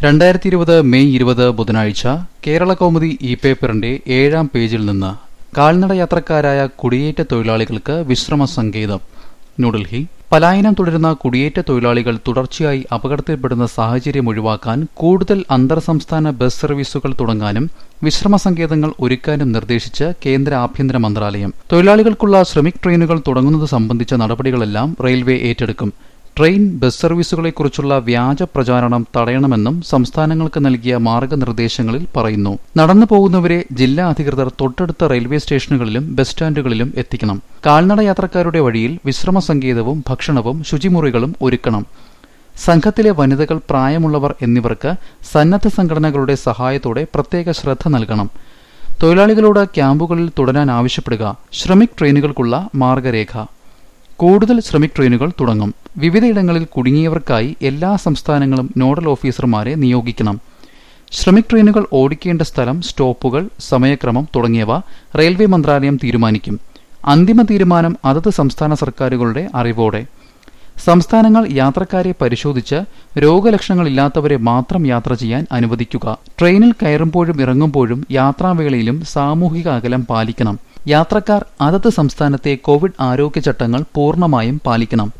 രണ്ടായിരത്തി ഇരുപത് മെയ് ഇരുപത് ബുധനാഴ്ച കേരള കൗമുദി ഇ പേപ്പറിന്റെ ഏഴാം പേജിൽ നിന്ന് കാൽനട യാത്രക്കാരായ കുടിയേറ്റ തൊഴിലാളികൾക്ക് വിശ്രമ സങ്കേതം ന്യൂഡൽഹി പലായനം തുടരുന്ന കുടിയേറ്റ തൊഴിലാളികൾ തുടർച്ചയായി അപകടത്തിൽപ്പെടുന്ന സാഹചര്യം ഒഴിവാക്കാൻ കൂടുതൽ അന്തർ സംസ്ഥാന ബസ് സർവീസുകൾ തുടങ്ങാനും വിശ്രമ സങ്കേതങ്ങൾ ഒരുക്കാനും നിർദ്ദേശിച്ച് കേന്ദ്ര ആഭ്യന്തര മന്ത്രാലയം തൊഴിലാളികൾക്കുള്ള ശ്രമിക് ട്രെയിനുകൾ തുടങ്ങുന്നത് സംബന്ധിച്ച നടപടികളെല്ലാം റെയിൽവേ ഏറ്റെടുക്കും ട്രെയിൻ ബസ് സർവീസുകളെക്കുറിച്ചുള്ള വ്യാജ പ്രചാരണം തടയണമെന്നും സംസ്ഥാനങ്ങൾക്ക് നൽകിയ മാർഗനിർദ്ദേശങ്ങളിൽ പറയുന്നു നടന്നു പോകുന്നവരെ ജില്ലാ അധികൃതർ തൊട്ടടുത്ത റെയിൽവേ സ്റ്റേഷനുകളിലും ബസ് സ്റ്റാൻഡുകളിലും എത്തിക്കണം കാൽനട യാത്രക്കാരുടെ വഴിയിൽ വിശ്രമ സങ്കേതവും ഭക്ഷണവും ശുചിമുറികളും ഒരുക്കണം സംഘത്തിലെ വനിതകൾ പ്രായമുള്ളവർ എന്നിവർക്ക് സന്നദ്ധ സംഘടനകളുടെ സഹായത്തോടെ പ്രത്യേക ശ്രദ്ധ നൽകണം തൊഴിലാളികളോട് ക്യാമ്പുകളിൽ തുടരാൻ ആവശ്യപ്പെടുക ശ്രമിക് ട്രെയിനുകൾക്കുള്ള മാർഗരേഖ കൂടുതൽ ശ്രമിക് ട്രെയിനുകൾ തുടങ്ങും വിവിധയിടങ്ങളിൽ കുടുങ്ങിയവർക്കായി എല്ലാ സംസ്ഥാനങ്ങളും നോഡൽ ഓഫീസർമാരെ നിയോഗിക്കണം ശ്രമിക് ട്രെയിനുകൾ ഓടിക്കേണ്ട സ്ഥലം സ്റ്റോപ്പുകൾ സമയക്രമം തുടങ്ങിയവ റെയിൽവേ മന്ത്രാലയം തീരുമാനിക്കും അന്തിമ തീരുമാനം അതത് സംസ്ഥാന സർക്കാരുകളുടെ അറിവോടെ സംസ്ഥാനങ്ങൾ യാത്രക്കാരെ പരിശോധിച്ച് രോഗലക്ഷണങ്ങളില്ലാത്തവരെ മാത്രം യാത്ര ചെയ്യാൻ അനുവദിക്കുക ട്രെയിനിൽ കയറുമ്പോഴും ഇറങ്ങുമ്പോഴും യാത്രാവേളയിലും സാമൂഹിക അകലം പാലിക്കണം യാത്രക്കാർ അതത് സംസ്ഥാനത്തെ കോവിഡ് ആരോഗ്യ ചട്ടങ്ങൾ പൂർണ്ണമായും പാലിക്കണം